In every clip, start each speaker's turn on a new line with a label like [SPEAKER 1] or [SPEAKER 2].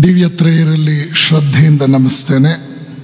[SPEAKER 1] ದಿವ್ಯತ್ರಯರಲ್ಲಿ ಶ್ರದ್ಧೆಯಿಂದ ನಮಿಸ್ತೇನೆ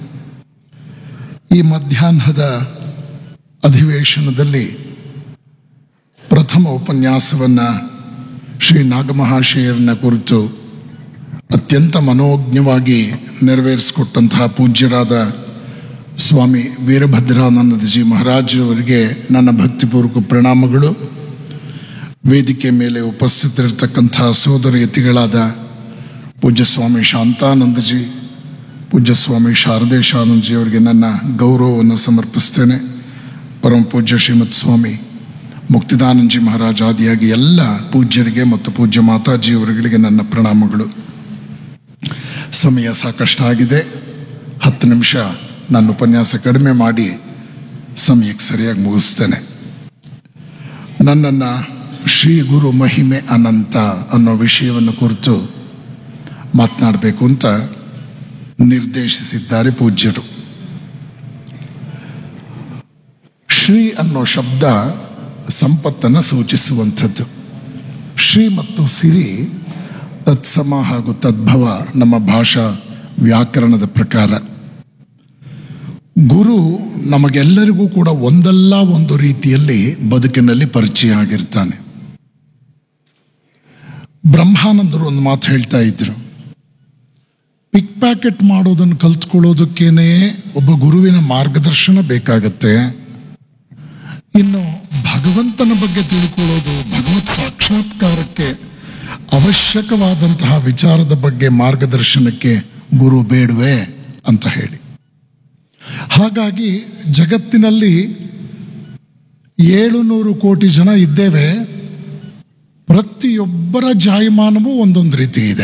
[SPEAKER 1] ಈ ಮಧ್ಯಾಹ್ನದ ಅಧಿವೇಶನದಲ್ಲಿ ಪ್ರಥಮ ಉಪನ್ಯಾಸವನ್ನು ಶ್ರೀ ನಾಗಮಹಾಶಯರನ್ನ ಕುರಿತು ಅತ್ಯಂತ ಮನೋಜ್ಞವಾಗಿ ನೆರವೇರಿಸಿಕೊಟ್ಟಂತಹ ಪೂಜ್ಯರಾದ ಸ್ವಾಮಿ ವೀರಭದ್ರಾನಂದಜಿ ಮಹಾರಾಜರವರಿಗೆ ನನ್ನ ಭಕ್ತಿಪೂರ್ವಕ ಪ್ರಣಾಮಗಳು ವೇದಿಕೆ ಮೇಲೆ ಉಪಸ್ಥಿತರಿರ್ತಕ್ಕಂಥ ಸೋದರಿಯತಿಗಳಾದ ಪೂಜ್ಯ ಸ್ವಾಮಿ ಶಾಂತಾನಂದಜಿ ಪೂಜ್ಯ ಸ್ವಾಮಿ ಶಾರದೇಶಾನಂದಜಿ ಅವರಿಗೆ ನನ್ನ ಗೌರವವನ್ನು ಸಮರ್ಪಿಸ್ತೇನೆ ಪರಮ ಪೂಜ್ಯ ಶ್ರೀಮತ್ ಸ್ವಾಮಿ ಮುಕ್ತಿದಾನಂದಜಿ ಮಹಾರಾಜ್ ಆದಿಯಾಗಿ ಎಲ್ಲ ಪೂಜ್ಯರಿಗೆ ಮತ್ತು ಪೂಜ್ಯ ಮಾತಾಜಿಯವರುಗಳಿಗೆ ನನ್ನ ಪ್ರಣಾಮಗಳು ಸಮಯ ಸಾಕಷ್ಟು ಆಗಿದೆ ಹತ್ತು ನಿಮಿಷ ನನ್ನ ಉಪನ್ಯಾಸ ಕಡಿಮೆ ಮಾಡಿ ಸಮಯಕ್ಕೆ ಸರಿಯಾಗಿ ಮುಗಿಸ್ತೇನೆ ನನ್ನನ್ನು ಶ್ರೀ ಗುರು ಮಹಿಮೆ ಅನಂತ ಅನ್ನೋ ವಿಷಯವನ್ನು ಕುರಿತು ಮಾತನಾಡಬೇಕು ಅಂತ ನಿರ್ದೇಶಿಸಿದ್ದಾರೆ ಪೂಜ್ಯರು ಶ್ರೀ ಅನ್ನೋ ಶಬ್ದ ಸಂಪತ್ತನ್ನು ಸೂಚಿಸುವಂಥದ್ದು ಶ್ರೀ ಮತ್ತು ಸಿರಿ ತತ್ಸಮ ಹಾಗೂ ತದ್ಭವ ನಮ್ಮ ಭಾಷಾ ವ್ಯಾಕರಣದ ಪ್ರಕಾರ ಗುರು ನಮಗೆಲ್ಲರಿಗೂ ಕೂಡ ಒಂದಲ್ಲ ಒಂದು ರೀತಿಯಲ್ಲಿ ಬದುಕಿನಲ್ಲಿ ಪರಿಚಯ ಆಗಿರ್ತಾನೆ ಬ್ರಹ್ಮಾನಂದರು ಒಂದು ಮಾತು ಹೇಳ್ತಾ ಇದ್ರು ಪಿಕ್ ಪ್ಯಾಕೆಟ್ ಮಾಡೋದನ್ನು ಕಲ್ತ್ಕೊಳ್ಳೋದಕ್ಕೇನೆ ಒಬ್ಬ ಗುರುವಿನ ಮಾರ್ಗದರ್ಶನ ಬೇಕಾಗತ್ತೆ ಇನ್ನು ಭಗವಂತನ ಬಗ್ಗೆ ತಿಳ್ಕೊಳ್ಳೋದು ಭಗವತ್ ಸಾಕ್ಷಾತ್ಕಾರಕ್ಕೆ ಅವಶ್ಯಕವಾದಂತಹ ವಿಚಾರದ ಬಗ್ಗೆ ಮಾರ್ಗದರ್ಶನಕ್ಕೆ ಗುರು ಬೇಡವೆ ಅಂತ ಹೇಳಿ ಹಾಗಾಗಿ ಜಗತ್ತಿನಲ್ಲಿ ಏಳುನೂರು ಕೋಟಿ ಜನ ಇದ್ದೇವೆ ಪ್ರತಿಯೊಬ್ಬರ ಜಾಯಮಾನವೂ ಒಂದೊಂದು ರೀತಿ ಇದೆ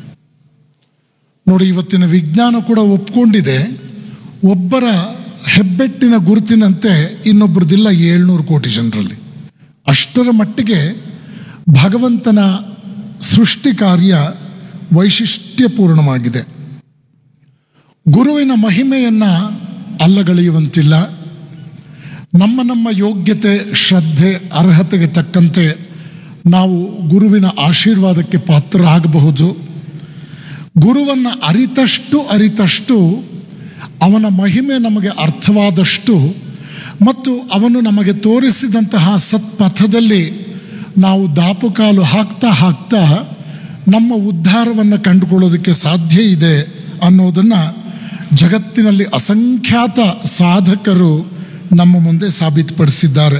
[SPEAKER 1] ನೋಡಿ ಇವತ್ತಿನ ವಿಜ್ಞಾನ ಕೂಡ ಒಪ್ಕೊಂಡಿದೆ ಒಬ್ಬರ ಹೆಬ್ಬೆಟ್ಟಿನ ಗುರುತಿನಂತೆ ಇನ್ನೊಬ್ಬರದಿಲ್ಲ ಏಳ್ನೂರು ಕೋಟಿ ಜನರಲ್ಲಿ ಅಷ್ಟರ ಮಟ್ಟಿಗೆ ಭಗವಂತನ ಸೃಷ್ಟಿ ಕಾರ್ಯ ವೈಶಿಷ್ಟ್ಯಪೂರ್ಣವಾಗಿದೆ ಗುರುವಿನ ಮಹಿಮೆಯನ್ನು ಅಲ್ಲಗಳೆಯುವಂತಿಲ್ಲ ನಮ್ಮ ನಮ್ಮ ಯೋಗ್ಯತೆ ಶ್ರದ್ಧೆ ಅರ್ಹತೆಗೆ ತಕ್ಕಂತೆ ನಾವು ಗುರುವಿನ ಆಶೀರ್ವಾದಕ್ಕೆ ಪಾತ್ರರಾಗಬಹುದು ಗುರುವನ್ನು ಅರಿತಷ್ಟು ಅರಿತಷ್ಟು ಅವನ ಮಹಿಮೆ ನಮಗೆ ಅರ್ಥವಾದಷ್ಟು ಮತ್ತು ಅವನು ನಮಗೆ ತೋರಿಸಿದಂತಹ ಸತ್ಪಥದಲ್ಲಿ ನಾವು ದಾಪುಕಾಲು ಹಾಕ್ತಾ ಹಾಕ್ತಾ ನಮ್ಮ ಉದ್ಧಾರವನ್ನು ಕಂಡುಕೊಳ್ಳೋದಕ್ಕೆ ಸಾಧ್ಯ ಇದೆ ಅನ್ನೋದನ್ನು ಜಗತ್ತಿನಲ್ಲಿ ಅಸಂಖ್ಯಾತ ಸಾಧಕರು ನಮ್ಮ ಮುಂದೆ ಸಾಬೀತುಪಡಿಸಿದ್ದಾರೆ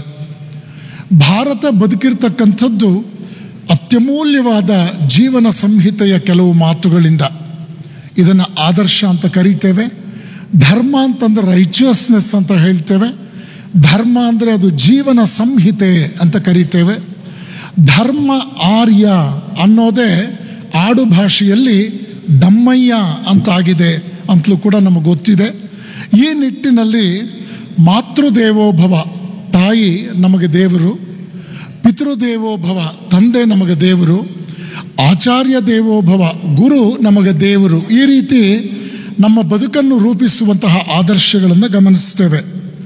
[SPEAKER 1] ಭಾರತ ಬದುಕಿರ್ತಕ್ಕಂಥದ್ದು ಅತ್ಯಮೂಲ್ಯವಾದ ಜೀವನ ಸಂಹಿತೆಯ ಕೆಲವು ಮಾತುಗಳಿಂದ ಇದನ್ನು ಆದರ್ಶ ಅಂತ ಕರಿತೇವೆ ಧರ್ಮ ಅಂತಂದ್ರೆ ರೈಚುವಸ್ನೆಸ್ ಅಂತ ಹೇಳ್ತೇವೆ ಧರ್ಮ ಅಂದರೆ ಅದು ಜೀವನ ಸಂಹಿತೆ ಅಂತ ಕರಿತೇವೆ ಧರ್ಮ ಆರ್ಯ ಅನ್ನೋದೇ ಆಡು ಭಾಷೆಯಲ್ಲಿ ದಮ್ಮಯ್ಯ ಅಂತಾಗಿದೆ ಅಂತಲೂ ಕೂಡ ನಮಗೆ ಗೊತ್ತಿದೆ ಈ ನಿಟ್ಟಿನಲ್ಲಿ ಮಾತೃದೇವೋಭವ ತಾಯಿ ನಮಗೆ ದೇವರು ಪಿತೃದೇವೋಭವ ತಂದೆ ನಮಗೆ ದೇವರು ಆಚಾರ್ಯ ದೇವೋಭವ ಗುರು ನಮಗೆ ದೇವರು ಈ ರೀತಿ ನಮ್ಮ ಬದುಕನ್ನು ರೂಪಿಸುವಂತಹ ಆದರ್ಶಗಳನ್ನು ಗಮನಿಸ್ತೇವೆ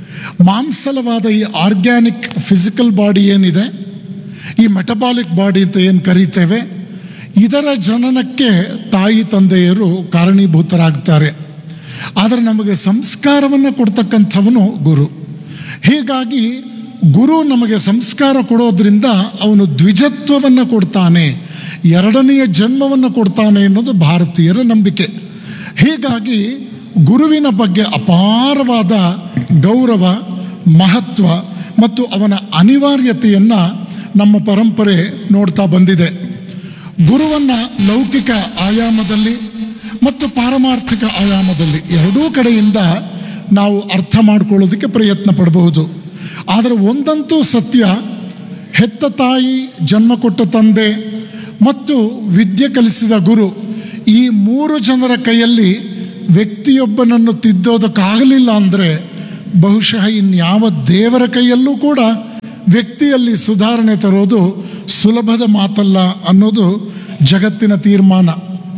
[SPEAKER 1] ಮಾಂಸಲವಾದ ಈ ಆರ್ಗ್ಯಾನಿಕ್ ಫಿಸಿಕಲ್ ಬಾಡಿ ಏನಿದೆ ಈ ಮೆಟಬಾಲಿಕ್ ಬಾಡಿ ಅಂತ ಏನು ಕರೀತೇವೆ ಇದರ ಜನನಕ್ಕೆ ತಾಯಿ ತಂದೆಯರು ಕಾರಣೀಭೂತರಾಗ್ತಾರೆ ಆದರೆ ನಮಗೆ ಸಂಸ್ಕಾರವನ್ನು ಕೊಡ್ತಕ್ಕಂಥವನು ಗುರು ಹೀಗಾಗಿ ಗುರು ನಮಗೆ ಸಂಸ್ಕಾರ ಕೊಡೋದ್ರಿಂದ ಅವನು ದ್ವಿಜತ್ವವನ್ನು ಕೊಡ್ತಾನೆ ಎರಡನೆಯ ಜನ್ಮವನ್ನು ಕೊಡ್ತಾನೆ ಅನ್ನೋದು ಭಾರತೀಯರ ನಂಬಿಕೆ ಹೀಗಾಗಿ ಗುರುವಿನ ಬಗ್ಗೆ ಅಪಾರವಾದ ಗೌರವ ಮಹತ್ವ ಮತ್ತು ಅವನ ಅನಿವಾರ್ಯತೆಯನ್ನು ನಮ್ಮ ಪರಂಪರೆ ನೋಡ್ತಾ ಬಂದಿದೆ ಗುರುವನ್ನು ಲೌಕಿಕ ಆಯಾಮದಲ್ಲಿ ಮತ್ತು ಪಾರಮಾರ್ಥಿಕ ಆಯಾಮದಲ್ಲಿ ಎರಡೂ ಕಡೆಯಿಂದ ನಾವು ಅರ್ಥ ಮಾಡ್ಕೊಳ್ಳೋದಕ್ಕೆ ಪ್ರಯತ್ನ ಪಡಬಹುದು ಆದರೆ ಒಂದಂತೂ ಸತ್ಯ ಹೆತ್ತ ತಾಯಿ ಜನ್ಮ ಕೊಟ್ಟ ತಂದೆ ಮತ್ತು ವಿದ್ಯೆ ಕಲಿಸಿದ ಗುರು ಈ ಮೂರು ಜನರ ಕೈಯಲ್ಲಿ ವ್ಯಕ್ತಿಯೊಬ್ಬನನ್ನು ತಿದ್ದೋದಕ್ಕಾಗಲಿಲ್ಲ ಅಂದರೆ ಬಹುಶಃ ಇನ್ಯಾವ ದೇವರ ಕೈಯಲ್ಲೂ ಕೂಡ ವ್ಯಕ್ತಿಯಲ್ಲಿ ಸುಧಾರಣೆ ತರೋದು ಸುಲಭದ ಮಾತಲ್ಲ ಅನ್ನೋದು ಜಗತ್ತಿನ ತೀರ್ಮಾನ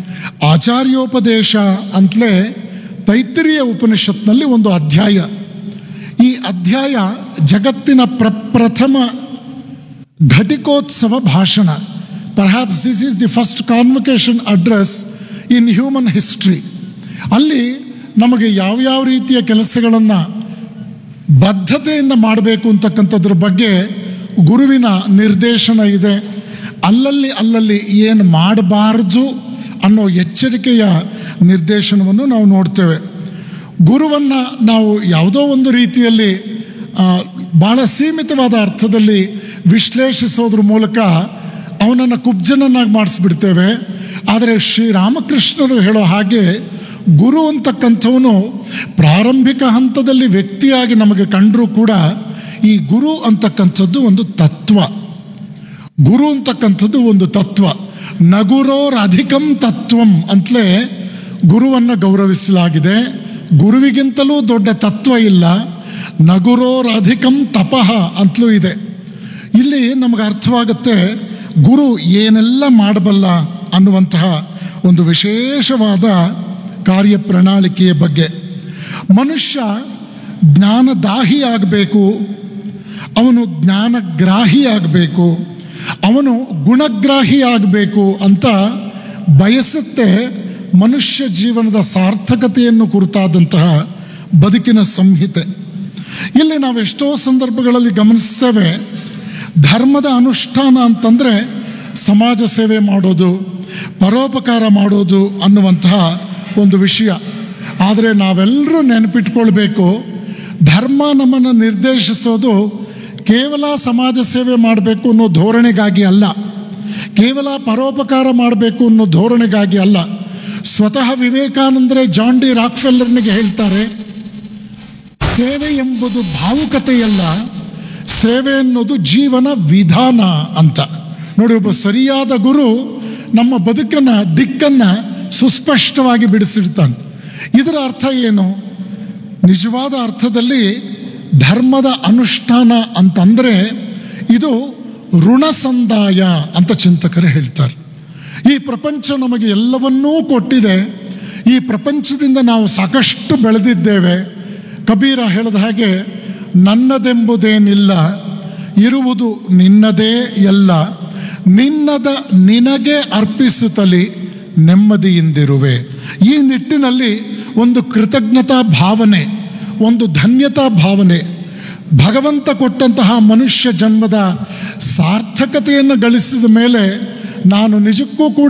[SPEAKER 1] ಆಚಾರ್ಯೋಪದೇಶ ಅಂತಲೇ ತೈತ್ತಿರಿಯ ಉಪನಿಷತ್ನಲ್ಲಿ ಒಂದು ಅಧ್ಯಾಯ ಈ ಅಧ್ಯಾಯ ಜಗತ್ತಿನ ಪ್ರಪ್ರಥಮ ಘಟಿಕೋತ್ಸವ ಭಾಷಣ perhaps this is the first convocation address
[SPEAKER 2] in human history ಅಲ್ಲಿ ನಮಗೆ ಯಾವ್ಯಾವ ರೀತಿಯ ಕೆಲಸಗಳನ್ನು ಬದ್ಧತೆಯಿಂದ ಮಾಡಬೇಕು ಅಂತಕ್ಕಂಥದ್ರ ಬಗ್ಗೆ ಗುರುವಿನ ನಿರ್ದೇಶನ ಇದೆ ಅಲ್ಲಲ್ಲಿ ಅಲ್ಲಲ್ಲಿ ಏನು ಮಾಡಬಾರ್ದು ಅನ್ನೋ ಎಚ್ಚರಿಕೆಯ ನಿರ್ದೇಶನವನ್ನು ನಾವು ನೋಡ್ತೇವೆ ಗುರುವನ್ನು ನಾವು ಯಾವುದೋ ಒಂದು ರೀತಿಯಲ್ಲಿ ಆ, ಭಾಳ ಸೀಮಿತವಾದ ಅರ್ಥದಲ್ಲಿ ವಿಶ್ಲೇಷಿಸೋದ್ರ ಮೂಲಕ ಅವನನ್ನು ಕುಬ್ಜನನ್ನಾಗಿ ಮಾಡಿಸ್ಬಿಡ್ತೇವೆ ಆದರೆ ಶ್ರೀರಾಮಕೃಷ್ಣರು ಹೇಳೋ ಹಾಗೆ ಗುರು ಅಂತಕ್ಕಂಥವನು ಪ್ರಾರಂಭಿಕ ಹಂತದಲ್ಲಿ ವ್ಯಕ್ತಿಯಾಗಿ ನಮಗೆ ಕಂಡರೂ ಕೂಡ ಈ ಗುರು ಅಂತಕ್ಕಂಥದ್ದು ಒಂದು ತತ್ವ ಗುರು ಅಂತಕ್ಕಂಥದ್ದು ಒಂದು ತತ್ವ ನಗುರೋರಧಿಕಂ ತತ್ವಂ ಅಂತಲೇ ಗುರುವನ್ನು ಗೌರವಿಸಲಾಗಿದೆ ಗುರುವಿಗಿಂತಲೂ ದೊಡ್ಡ ತತ್ವ ಇಲ್ಲ ನಗುರೋರಧಿಕಂ ತಪಃ ಅಂತಲೂ ಇದೆ ಇಲ್ಲಿ ನಮಗೆ ಅರ್ಥವಾಗುತ್ತೆ ಗುರು ಏನೆಲ್ಲ ಮಾಡಬಲ್ಲ ಅನ್ನುವಂತಹ ಒಂದು ವಿಶೇಷವಾದ ಕಾರ್ಯ ಪ್ರಣಾಳಿಕೆಯ ಬಗ್ಗೆ ಮನುಷ್ಯ ಜ್ಞಾನದಾಹಿ ಆಗಬೇಕು ಅವನು ಜ್ಞಾನಗ್ರಾಹಿ ಆಗಬೇಕು ಅವನು ಗುಣಗ್ರಾಹಿ ಆಗಬೇಕು ಅಂತ ಬಯಸುತ್ತೆ ಮನುಷ್ಯ ಜೀವನದ ಸಾರ್ಥಕತೆಯನ್ನು ಕುರಿತಾದಂತಹ ಬದುಕಿನ ಸಂಹಿತೆ ಇಲ್ಲಿ ನಾವು ಎಷ್ಟೋ ಸಂದರ್ಭಗಳಲ್ಲಿ ಗಮನಿಸ್ತೇವೆ ಧರ್ಮದ ಅನುಷ್ಠಾನ ಅಂತಂದರೆ ಸಮಾಜ ಸೇವೆ ಮಾಡೋದು ಪರೋಪಕಾರ ಮಾಡೋದು ಅನ್ನುವಂತಹ ಒಂದು ವಿಷಯ ಆದರೆ ನಾವೆಲ್ಲರೂ ನೆನಪಿಟ್ಕೊಳ್ಬೇಕು ಧರ್ಮ ನಮ್ಮನ್ನು ನಿರ್ದೇಶಿಸೋದು ಕೇವಲ ಸಮಾಜ ಸೇವೆ ಮಾಡಬೇಕು ಅನ್ನೋ ಧೋರಣೆಗಾಗಿ ಅಲ್ಲ ಕೇವಲ ಪರೋಪಕಾರ ಮಾಡಬೇಕು ಅನ್ನೋ ಧೋರಣೆಗಾಗಿ ಅಲ್ಲ ಸ್ವತಃ ವಿವೇಕಾನಂದರೇ ಜಾನ್ ಡಿ ರಾಕ್ಫೆಲ್ಲರ್ನಿಗೆ ಹೇಳ್ತಾರೆ ಸೇವೆ ಎಂಬುದು ಭಾವುಕತೆಯಲ್ಲ ಸೇವೆ ಅನ್ನೋದು ಜೀವನ ವಿಧಾನ ಅಂತ ನೋಡಿ ಒಬ್ಬ ಸರಿಯಾದ ಗುರು ನಮ್ಮ ಬದುಕನ್ನ ದಿಕ್ಕನ್ನ ಸುಸ್ಪಷ್ಟವಾಗಿ ಬಿಡಿಸಿಡ್ತಾನೆ ಇದರ ಅರ್ಥ ಏನು ನಿಜವಾದ ಅರ್ಥದಲ್ಲಿ ಧರ್ಮದ ಅನುಷ್ಠಾನ ಅಂತಂದರೆ ಇದು ಋಣ ಸಂದಾಯ ಅಂತ ಚಿಂತಕರು ಹೇಳ್ತಾರೆ ಈ ಪ್ರಪಂಚ ನಮಗೆ ಎಲ್ಲವನ್ನೂ ಕೊಟ್ಟಿದೆ ಈ ಪ್ರಪಂಚದಿಂದ ನಾವು ಸಾಕಷ್ಟು ಬೆಳೆದಿದ್ದೇವೆ ಕಬೀರ ಹೇಳಿದ ಹಾಗೆ ನನ್ನದೆಂಬುದೇನಿಲ್ಲ ಇರುವುದು ನಿನ್ನದೇ ಎಲ್ಲ ನಿನ್ನದ ನಿನಗೆ ಅರ್ಪಿಸುತ್ತಲಿ ನೆಮ್ಮದಿಯಿಂದಿರುವೆ ಈ ನಿಟ್ಟಿನಲ್ಲಿ ಒಂದು ಕೃತಜ್ಞತಾ ಭಾವನೆ ಒಂದು ಧನ್ಯತಾ ಭಾವನೆ ಭಗವಂತ ಕೊಟ್ಟಂತಹ ಮನುಷ್ಯ ಜನ್ಮದ ಸಾರ್ಥಕತೆಯನ್ನು ಗಳಿಸಿದ ಮೇಲೆ ನಾನು ನಿಜಕ್ಕೂ ಕೂಡ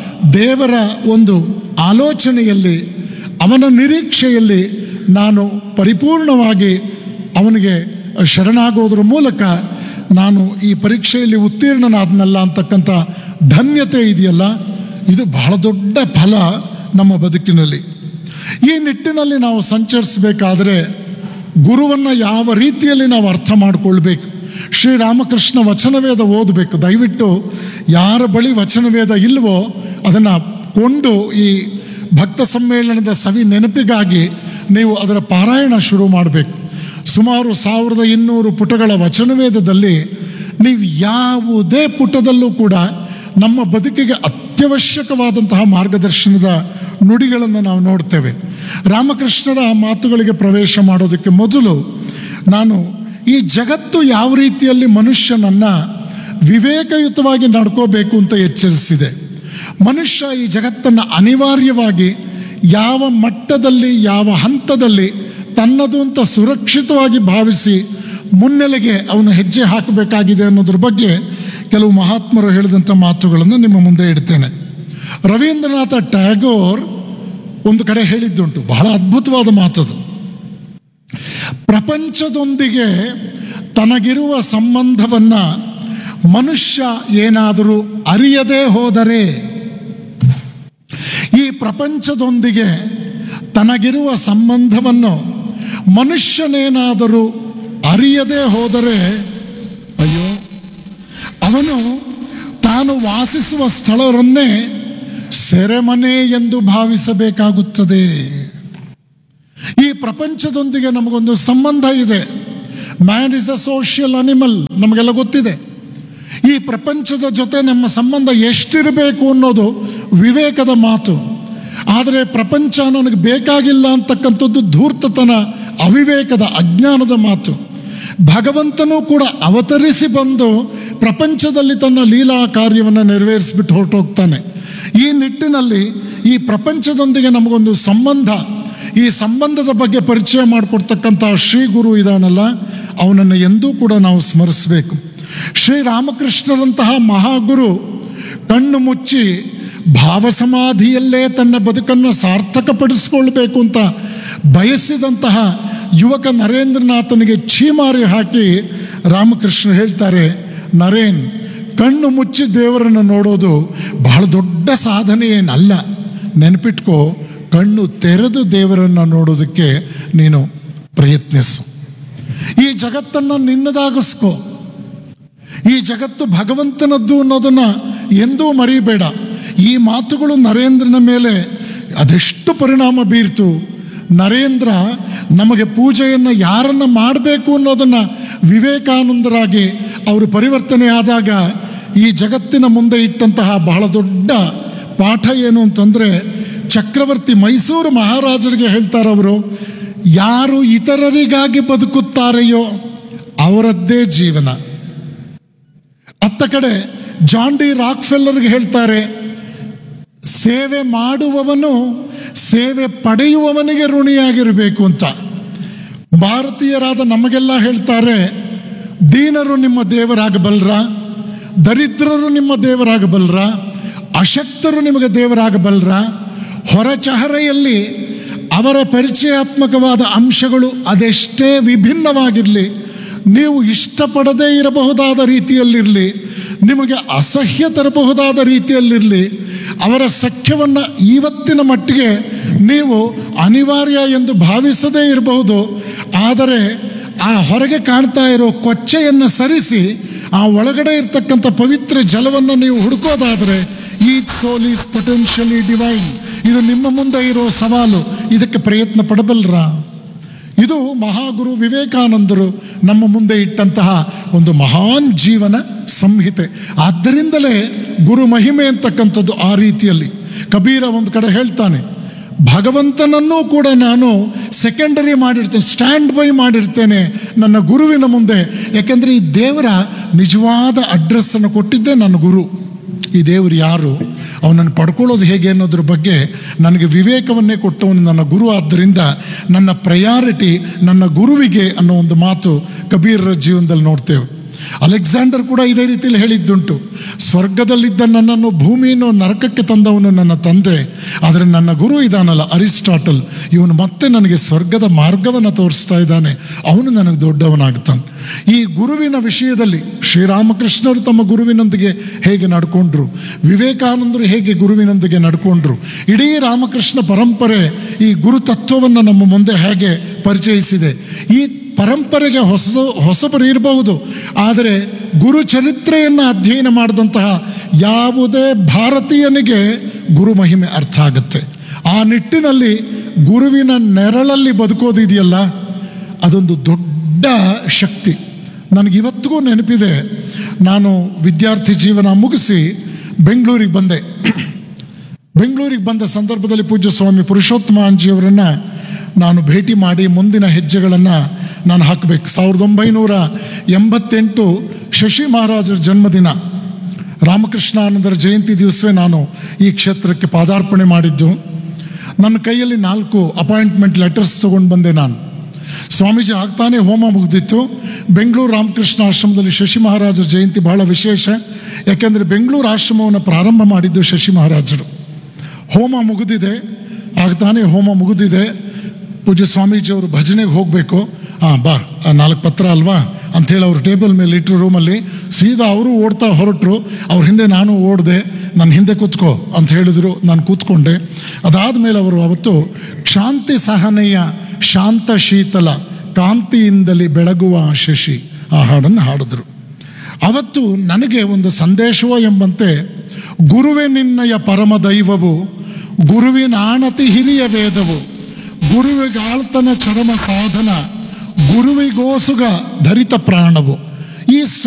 [SPEAKER 2] ದೇವರ ಒಂದು ಆಲೋಚನೆಯಲ್ಲಿ ಅವನ ನಿರೀಕ್ಷೆಯಲ್ಲಿ ನಾನು ಪರಿಪೂರ್ಣವಾಗಿ ಅವನಿಗೆ ಶರಣಾಗೋದ್ರ ಮೂಲಕ ನಾನು ಈ ಪರೀಕ್ಷೆಯಲ್ಲಿ ಉತ್ತೀರ್ಣನಾದ್ನಲ್ಲ ಅಂತಕ್ಕಂಥ ಧನ್ಯತೆ ಇದೆಯಲ್ಲ ಇದು ಬಹಳ ದೊಡ್ಡ ಫಲ ನಮ್ಮ ಬದುಕಿನಲ್ಲಿ ಈ ನಿಟ್ಟಿನಲ್ಲಿ ನಾವು ಸಂಚರಿಸಬೇಕಾದ್ರೆ ಗುರುವನ್ನು ಯಾವ ರೀತಿಯಲ್ಲಿ ನಾವು ಅರ್ಥ ಮಾಡಿಕೊಳ್ಬೇಕು ಶ್ರೀರಾಮಕೃಷ್ಣ ವಚನವೇದ ಓದಬೇಕು ದಯವಿಟ್ಟು ಯಾರ ಬಳಿ ವಚನವೇದ ಇಲ್ವೋ ಅದನ್ನು ಕೊಂಡು ಈ ಭಕ್ತ ಸಮ್ಮೇಳನದ ಸವಿ ನೆನಪಿಗಾಗಿ ನೀವು ಅದರ ಪಾರಾಯಣ ಶುರು ಮಾಡಬೇಕು ಸುಮಾರು ಸಾವಿರದ ಇನ್ನೂರು ಪುಟಗಳ ವಚನವೇದದಲ್ಲಿ ನೀವು ಯಾವುದೇ ಪುಟದಲ್ಲೂ ಕೂಡ ನಮ್ಮ ಬದುಕಿಗೆ ಅತ್ಯವಶ್ಯಕವಾದಂತಹ ಮಾರ್ಗದರ್ಶನದ ನುಡಿಗಳನ್ನು ನಾವು ನೋಡ್ತೇವೆ ರಾಮಕೃಷ್ಣರ ಮಾತುಗಳಿಗೆ ಪ್ರವೇಶ ಮಾಡೋದಕ್ಕೆ ಮೊದಲು ನಾನು ಈ ಜಗತ್ತು ಯಾವ ರೀತಿಯಲ್ಲಿ ಮನುಷ್ಯನನ್ನು ವಿವೇಕಯುತವಾಗಿ ನಡ್ಕೋಬೇಕು ಅಂತ ಎಚ್ಚರಿಸಿದೆ ಮನುಷ್ಯ ಈ ಜಗತ್ತನ್ನು ಅನಿವಾರ್ಯವಾಗಿ ಯಾವ ಮಟ್ಟದಲ್ಲಿ ಯಾವ ಹಂತದಲ್ಲಿ ತನ್ನದು ಅಂತ ಸುರಕ್ಷಿತವಾಗಿ ಭಾವಿಸಿ ಮುನ್ನೆಲೆಗೆ ಅವನು ಹೆಜ್ಜೆ ಹಾಕಬೇಕಾಗಿದೆ ಅನ್ನೋದ್ರ ಬಗ್ಗೆ ಕೆಲವು ಮಹಾತ್ಮರು ಹೇಳಿದಂಥ ಮಾತುಗಳನ್ನು ನಿಮ್ಮ ಮುಂದೆ ಇಡ್ತೇನೆ ರವೀಂದ್ರನಾಥ ಟ್ಯಾಗೋರ್ ಒಂದು ಕಡೆ ಹೇಳಿದ್ದುಂಟು ಬಹಳ ಅದ್ಭುತವಾದ ಮಾತದು ಪ್ರಪಂಚದೊಂದಿಗೆ ತನಗಿರುವ ಸಂಬಂಧವನ್ನು ಮನುಷ್ಯ ಏನಾದರೂ ಅರಿಯದೇ ಹೋದರೆ ಈ ಪ್ರಪಂಚದೊಂದಿಗೆ ತನಗಿರುವ ಸಂಬಂಧವನ್ನು ಮನುಷ್ಯನೇನಾದರೂ ಅರಿಯದೇ ಹೋದರೆ ಅಯ್ಯೋ ಅವನು ತಾನು ವಾಸಿಸುವ ಸ್ಥಳವನ್ನೇ ಸೆರೆಮನೆ ಎಂದು ಭಾವಿಸಬೇಕಾಗುತ್ತದೆ ಈ ಪ್ರಪಂಚದೊಂದಿಗೆ ನಮಗೊಂದು ಸಂಬಂಧ ಇದೆ man is a social animal ನಮಗೆಲ್ಲ ಗೊತ್ತಿದೆ ಈ ಪ್ರಪಂಚದ ಜೊತೆ ನಮ್ಮ ಸಂಬಂಧ ಎಷ್ಟಿರಬೇಕು ಅನ್ನೋದು ವಿವೇಕದ ಮಾತು ಆದರೆ ಪ್ರಪಂಚ ನನಗೆ ಬೇಕಾಗಿಲ್ಲ ಅಂತಕ್ಕಂಥದ್ದು ಧೂರ್ತತನ ಅವಿವೇಕದ ಅಜ್ಞಾನದ ಮಾತು ಭಗವಂತನೂ ಕೂಡ ಅವತರಿಸಿ ಬಂದು ಪ್ರಪಂಚದಲ್ಲಿ ತನ್ನ ಲೀಲಾ ಕಾರ್ಯವನ್ನು ನೆರವೇರಿಸಿಬಿಟ್ಟು ಹೊರಟೋಗ್ತಾನೆ ಈ ನಿಟ್ಟಿನಲ್ಲಿ ಈ ಪ್ರಪಂಚದೊಂದಿಗೆ ನಮಗೊಂದು ಸಂಬಂಧ ಈ ಸಂಬಂಧದ ಬಗ್ಗೆ ಪರಿಚಯ ಮಾಡಿಕೊಡ್ತಕ್ಕಂಥ ಶ್ರೀ ಗುರು ಇದಾನಲ್ಲ ಅವನನ್ನು ಎಂದೂ ಕೂಡ ನಾವು ಸ್ಮರಿಸಬೇಕು ಶ್ರೀರಾಮಕೃಷ್ಣರಂತಹ ಮಹಾಗುರು ಕಣ್ಣು ಮುಚ್ಚಿ ಭಾವಸಮಾಧಿಯಲ್ಲೇ ತನ್ನ ಬದುಕನ್ನು ಸಾರ್ಥಕಪಡಿಸ್ಕೊಳ್ಬೇಕು ಅಂತ ಬಯಸಿದಂತಹ ಯುವಕ ನರೇಂದ್ರನಾಥನಿಗೆ ಛೀಮಾರಿ ಹಾಕಿ ರಾಮಕೃಷ್ಣ ಹೇಳ್ತಾರೆ ನರೇನ್ ಕಣ್ಣು ಮುಚ್ಚಿ ದೇವರನ್ನು ನೋಡೋದು ಬಹಳ ದೊಡ್ಡ ಸಾಧನೆ ಏನಲ್ಲ ನೆನಪಿಟ್ಕೋ ಕಣ್ಣು ತೆರೆದು ದೇವರನ್ನು ನೋಡೋದಕ್ಕೆ ನೀನು ಪ್ರಯತ್ನಿಸು ಈ ಜಗತ್ತನ್ನು ನಿನ್ನದಾಗಿಸ್ಕೋ ಈ ಜಗತ್ತು ಭಗವಂತನದ್ದು ಅನ್ನೋದನ್ನು ಎಂದೂ ಮರಿಬೇಡ ಈ ಮಾತುಗಳು ನರೇಂದ್ರನ ಮೇಲೆ ಅದೆಷ್ಟು ಪರಿಣಾಮ ಬೀರ್ತು ನರೇಂದ್ರ ನಮಗೆ ಪೂಜೆಯನ್ನು ಯಾರನ್ನು ಮಾಡಬೇಕು ಅನ್ನೋದನ್ನು ವಿವೇಕಾನಂದರಾಗಿ ಅವರು ಪರಿವರ್ತನೆ ಆದಾಗ ಈ ಜಗತ್ತಿನ ಮುಂದೆ ಇಟ್ಟಂತಹ ಬಹಳ ದೊಡ್ಡ ಪಾಠ ಏನು ಅಂತಂದರೆ ಚಕ್ರವರ್ತಿ ಮೈಸೂರು ಮಹಾರಾಜರಿಗೆ ಹೇಳ್ತಾರೆ ಅವರು ಯಾರು ಇತರರಿಗಾಗಿ ಬದುಕುತ್ತಾರೆಯೋ ಅವರದ್ದೇ ಜೀವನ ಅತ್ತ ಕಡೆ ಜಾನ್ ಡಿ ರಾಕ್ಫೆಲ್ಲರ್ಗೆ ಹೇಳ್ತಾರೆ ಸೇವೆ ಮಾಡುವವನು ಸೇವೆ ಪಡೆಯುವವನಿಗೆ ಋಣಿಯಾಗಿರಬೇಕು ಅಂತ ಭಾರತೀಯರಾದ ನಮಗೆಲ್ಲ ಹೇಳ್ತಾರೆ ದೀನರು ನಿಮ್ಮ ದೇವರಾಗಬಲ್ರ ದರಿದ್ರರು ನಿಮ್ಮ ದೇವರಾಗಬಲ್ರ ಅಶಕ್ತರು ನಿಮಗೆ ದೇವರಾಗಬಲ್ರ ಹೊರಚಹರೆಯಲ್ಲಿ ಅವರ ಪರಿಚಯಾತ್ಮಕವಾದ ಅಂಶಗಳು ಅದೆಷ್ಟೇ ವಿಭಿನ್ನವಾಗಿರಲಿ ನೀವು ಇಷ್ಟಪಡದೇ ಇರಬಹುದಾದ ರೀತಿಯಲ್ಲಿರಲಿ ನಿಮಗೆ ಅಸಹ್ಯ ತರಬಹುದಾದ ರೀತಿಯಲ್ಲಿರಲಿ ಅವರ ಸಖ್ಯವನ್ನು ಇವತ್ತಿನ ಮಟ್ಟಿಗೆ ನೀವು ಅನಿವಾರ್ಯ ಎಂದು ಭಾವಿಸದೇ ಇರಬಹುದು ಆದರೆ ಆ ಹೊರಗೆ ಕಾಣ್ತಾ ಇರೋ ಕೊಚ್ಚೆಯನ್ನು ಸರಿಸಿ ಆ ಒಳಗಡೆ ಇರ್ತಕ್ಕಂಥ ಪವಿತ್ರ ಜಲವನ್ನು ನೀವು ಹುಡುಕೋದಾದರೆ ಈ ಸೋಲ್ ಈಸ್ ಪೊಟೆನ್ಷಿಯಲಿ ಡಿವೈನ್ ಇದು ನಿಮ್ಮ ಮುಂದೆ ಇರೋ ಸವಾಲು ಇದಕ್ಕೆ ಪ್ರಯತ್ನ ಪಡಬಲ್ರಾ ಇದು ಮಹಾಗುರು ವಿವೇಕಾನಂದರು ನಮ್ಮ ಮುಂದೆ ಇಟ್ಟಂತಹ ಒಂದು ಮಹಾನ್ ಜೀವನ ಸಂಹಿತೆ ಆದ್ದರಿಂದಲೇ ಗುರು ಮಹಿಮೆ ಅಂತಕ್ಕಂಥದ್ದು ಆ ರೀತಿಯಲ್ಲಿ ಕಬೀರ ಒಂದು ಕಡೆ ಹೇಳ್ತಾನೆ ಭಗವಂತನನ್ನೂ ಕೂಡ ನಾನು ಸೆಕೆಂಡರಿ ಮಾಡಿರ್ತೇನೆ ಸ್ಟ್ಯಾಂಡ್ ಬೈ ಮಾಡಿರ್ತೇನೆ ನನ್ನ ಗುರುವಿನ ಮುಂದೆ ಯಾಕೆಂದರೆ ಈ ದೇವರ ನಿಜವಾದ ಅಡ್ರೆಸ್ಸನ್ನು ಕೊಟ್ಟಿದ್ದೇ ನನ್ನ ಗುರು ಈ ದೇವರು ಯಾರು ಅವನನ್ನು ಪಡ್ಕೊಳ್ಳೋದು ಹೇಗೆ ಅನ್ನೋದ್ರ ಬಗ್ಗೆ ನನಗೆ ವಿವೇಕವನ್ನೇ ಕೊಟ್ಟವನು ನನ್ನ ಗುರು ಆದ್ದರಿಂದ ನನ್ನ ಪ್ರಯಾರಿಟಿ ನನ್ನ ಗುರುವಿಗೆ ಅನ್ನೋ ಒಂದು ಮಾತು ಕಬೀರರ ಜೀವನದಲ್ಲಿ ನೋಡ್ತೇವೆ ಅಲೆಕ್ಸಾಂಡರ್ ಕೂಡ ಇದೇ ರೀತಿಯಲ್ಲಿ ಹೇಳಿದ್ದುಂಟು ಸ್ವರ್ಗದಲ್ಲಿದ್ದ ನನ್ನನ್ನು ಭೂಮಿಯನ್ನು ನರಕಕ್ಕೆ ತಂದವನು ನನ್ನ ತಂದೆ ಆದರೆ ನನ್ನ ಗುರು ಇದಾನಲ್ಲ ಅರಿಸ್ಟಾಟಲ್ ಇವನು ಮತ್ತೆ ನನಗೆ ಸ್ವರ್ಗದ ಮಾರ್ಗವನ್ನು ತೋರಿಸ್ತಾ ಇದ್ದಾನೆ ಅವನು ನನಗೆ ದೊಡ್ಡವನಾಗ್ತಾನೆ ಈ ಗುರುವಿನ ವಿಷಯದಲ್ಲಿ ಶ್ರೀರಾಮಕೃಷ್ಣರು ತಮ್ಮ ಗುರುವಿನೊಂದಿಗೆ ಹೇಗೆ ನಡ್ಕೊಂಡ್ರು ವಿವೇಕಾನಂದರು ಹೇಗೆ ಗುರುವಿನೊಂದಿಗೆ ನಡ್ಕೊಂಡ್ರು ಇಡೀ ರಾಮಕೃಷ್ಣ ಪರಂಪರೆ ಈ ಗುರು ತತ್ವವನ್ನು ನಮ್ಮ ಮುಂದೆ ಹೇಗೆ ಪರಿಚಯಿಸಿದೆ ಈ ಪರಂಪರೆಗೆ ಹೊಸ ಹೊಸಬರು ಇರಬಹುದು ಆದರೆ ಗುರು ಚರಿತ್ರೆಯನ್ನು ಅಧ್ಯಯನ ಮಾಡಿದಂತಹ ಯಾವುದೇ ಭಾರತೀಯನಿಗೆ ಗುರು ಮಹಿಮೆ ಅರ್ಥ ಆಗುತ್ತೆ ಆ ನಿಟ್ಟಿನಲ್ಲಿ ಗುರುವಿನ ನೆರಳಲ್ಲಿ ಬದುಕೋದಿದೆಯಲ್ಲ ಅದೊಂದು ದೊಡ್ಡ ಶಕ್ತಿ ನನಗಿವತ್ತಿಗೂ ನೆನಪಿದೆ ನಾನು ವಿದ್ಯಾರ್ಥಿ ಜೀವನ ಮುಗಿಸಿ ಬೆಂಗಳೂರಿಗೆ ಬಂದೆ ಬೆಂಗಳೂರಿಗೆ ಬಂದ ಸಂದರ್ಭದಲ್ಲಿ ಪೂಜ್ಯ ಸ್ವಾಮಿ ಪುರುಷೋತ್ತಮ ಅಂಜಿಯವರನ್ನು ನಾನು ಭೇಟಿ ಮಾಡಿ ಮುಂದಿನ ಹೆಜ್ಜೆಗಳನ್ನು ನಾನು ಹಾಕಬೇಕು ಸಾವಿರದ ಒಂಬೈನೂರ ಎಂಬತ್ತೆಂಟು ಶಶಿ ಮಹಾರಾಜರ ಜನ್ಮದಿನ ರಾಮಕೃಷ್ಣಾನಂದರ ಜಯಂತಿ ದಿವಸವೇ ನಾನು ಈ ಕ್ಷೇತ್ರಕ್ಕೆ ಪಾದಾರ್ಪಣೆ ಮಾಡಿದ್ದು ನನ್ನ ಕೈಯಲ್ಲಿ ನಾಲ್ಕು ಅಪಾಯಿಂಟ್ಮೆಂಟ್ ಲೆಟರ್ಸ್ ತೊಗೊಂಡು ಬಂದೆ ನಾನು ಸ್ವಾಮೀಜಿ ಆಗ್ತಾನೆ ಹೋಮ ಮುಗಿದಿತ್ತು ಬೆಂಗಳೂರು ರಾಮಕೃಷ್ಣ ಆಶ್ರಮದಲ್ಲಿ ಶಶಿ ಮಹಾರಾಜರ ಜಯಂತಿ ಬಹಳ ವಿಶೇಷ ಯಾಕೆಂದರೆ ಬೆಂಗಳೂರು ಆಶ್ರಮವನ್ನು ಪ್ರಾರಂಭ ಮಾಡಿದ್ದು ಶಶಿ ಮಹಾರಾಜರು ಹೋಮ ಮುಗಿದಿದೆ ಆಗ್ತಾನೆ ಹೋಮ ಮುಗಿದಿದೆ ಪೂಜ್ಯ ಸ್ವಾಮೀಜಿಯವರು ಭಜನೆಗೆ ಹೋಗಬೇಕು ಹಾಂ ಬಾ ಆ ನಾಲ್ಕು ಪತ್ರ ಅಲ್ವಾ ಅಂಥೇಳಿ ಅವ್ರು ಟೇಬಲ್ ಮೇಲೆ ಇಟ್ಟರು ರೂಮಲ್ಲಿ ಸೀದಾ ಅವರು ಓಡ್ತಾ ಹೊರಟರು ಅವ್ರ ಹಿಂದೆ ನಾನು ಓಡಿದೆ ನನ್ನ ಹಿಂದೆ ಕೂತ್ಕೋ ಅಂತ ಹೇಳಿದರು ನಾನು ಕೂತ್ಕೊಂಡೆ ಅದಾದಮೇಲೆ ಅವರು ಅವತ್ತು ಕ್ಷಾಂತಿ ಸಹನೆಯ ಶಾಂತ ಶೀತಲ ಕಾಂತಿಯಿಂದಲೇ ಬೆಳಗುವ ಆ ಶಶಿ ಆ ಹಾಡನ್ನು ಹಾಡಿದ್ರು ಅವತ್ತು ನನಗೆ ಒಂದು ಸಂದೇಶವೋ ಎಂಬಂತೆ ಗುರುವೇ ನಿನ್ನಯ ಪರಮ ದೈವವು ಗುರುವಿನ ಆಣತಿ ಹಿರಿಯ ವೇದವು ಗುರುವಿಗಾಳ್ತನ ಚರಮ ಸಾಧನ ಗುರುವಿಗೋಸುಗ ಧರಿತ ಪ್ರಾಣವು ಈ